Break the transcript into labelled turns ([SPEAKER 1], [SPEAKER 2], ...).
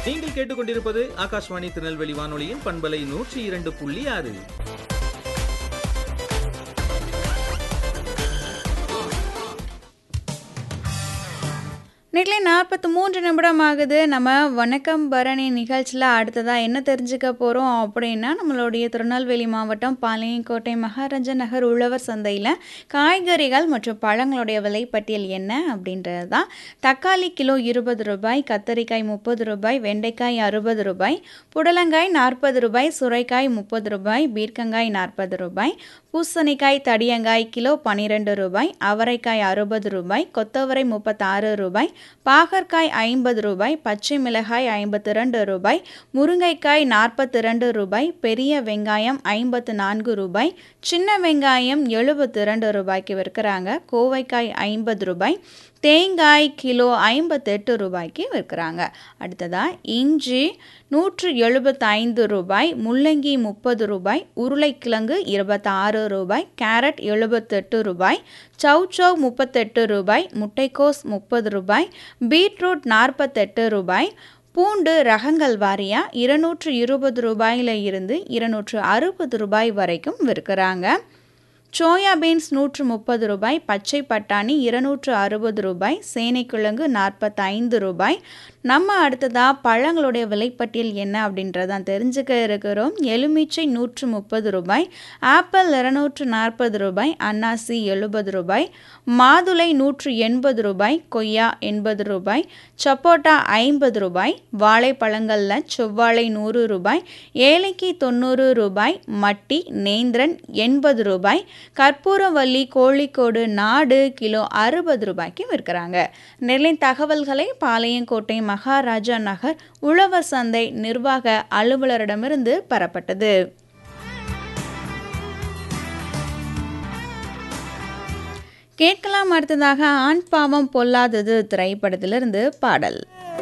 [SPEAKER 1] நீங்கள் கேட்டுக்கொண்டிருப்பது ஆகாஷ்வாணி திருநெல்வேலி வானொலியின் பண்பலை நூற்றி இரண்டு புள்ளி ஆறு
[SPEAKER 2] நேரிலே நாற்பத்தி மூன்று நிமிடம் ஆகுது நம்ம வணக்கம் பரணி நிகழ்ச்சியில் அடுத்ததாக என்ன தெரிஞ்சுக்க போகிறோம் அப்படின்னா நம்மளுடைய திருநெல்வேலி மாவட்டம் பாளையங்கோட்டை மகாராஜா நகர் உழவர் சந்தையில் காய்கறிகள் மற்றும் பழங்களுடைய விலைப்பட்டியல் என்ன அப்படின்றது தான் தக்காளி கிலோ இருபது ரூபாய் கத்தரிக்காய் முப்பது ரூபாய் வெண்டைக்காய் அறுபது ரூபாய் புடலங்காய் நாற்பது ரூபாய் சுரைக்காய் முப்பது ரூபாய் பீர்க்கங்காய் நாற்பது ரூபாய் பூசணிக்காய் தடியங்காய் கிலோ பன்னிரெண்டு ரூபாய் அவரைக்காய் அறுபது ரூபாய் கொத்தவரை முப்பத்தாறு ரூபாய் பாகற்காய் ஐம்பது ரூபாய் பச்சை மிளகாய் ஐம்பத்தி ரெண்டு ரூபாய் முருங்கைக்காய் நாற்பத்தி ரெண்டு ரூபாய் பெரிய வெங்காயம் ஐம்பத்து நான்கு ரூபாய் சின்ன வெங்காயம் எழுபத்தி ரெண்டு ரூபாய்க்கு விற்கிறாங்க கோவைக்காய் ஐம்பது ரூபாய் தேங்காய் கிலோ ஐம்பத்தெட்டு ரூபாய்க்கு விற்கிறாங்க அடுத்ததாக இஞ்சி நூற்று எழுபத்தைந்து ரூபாய் முள்ளங்கி முப்பது ரூபாய் உருளைக்கிழங்கு இருபத்தாறு ரூபாய் கேரட் எழுபத்தெட்டு ரூபாய் சவுச்சவ் முப்பத்தெட்டு ரூபாய் முட்டைக்கோஸ் முப்பது ரூபாய் பீட்ரூட் நாற்பத்தெட்டு ரூபாய் பூண்டு ரகங்கள் வாரியாக இருநூற்று இருபது ரூபாயில் இருந்து இருநூற்று அறுபது ரூபாய் வரைக்கும் விற்கிறாங்க சோயா பீன்ஸ் நூற்று முப்பது ரூபாய் பச்சை பட்டாணி இருநூற்று அறுபது ரூபாய் சேனைக்கிழங்கு நாற்பத்தைந்து ரூபாய் நம்ம அடுத்ததாக பழங்களுடைய விலைப்பட்டியல் என்ன அப்படின்றதான் தெரிஞ்சுக்க இருக்கிறோம் எலுமிச்சை நூற்று முப்பது ரூபாய் ஆப்பிள் இருநூற்று நாற்பது ரூபாய் அன்னாசி எழுபது ரூபாய் மாதுளை நூற்று எண்பது ரூபாய் கொய்யா எண்பது ரூபாய் சப்போட்டா ஐம்பது ரூபாய் வாழைப்பழங்களில் செவ்வாழை நூறு ரூபாய் ஏலைக்கு தொண்ணூறு ரூபாய் மட்டி நேந்திரன் எண்பது ரூபாய் கற்பூரவல்லி கோழிக்கோடு நாடு கிலோ அறுபது ரூபாய்க்கு விற்கிறாங்க நெல்லை தகவல்களை பாளையங்கோட்டை மகாராஜா நகர் உழவர் சந்தை நிர்வாக அலுவலரிடமிருந்து பெறப்பட்டது கேட்கலாம் அடுத்ததாக ஆண் பாவம் பொல்லாதது திரைப்படத்திலிருந்து பாடல்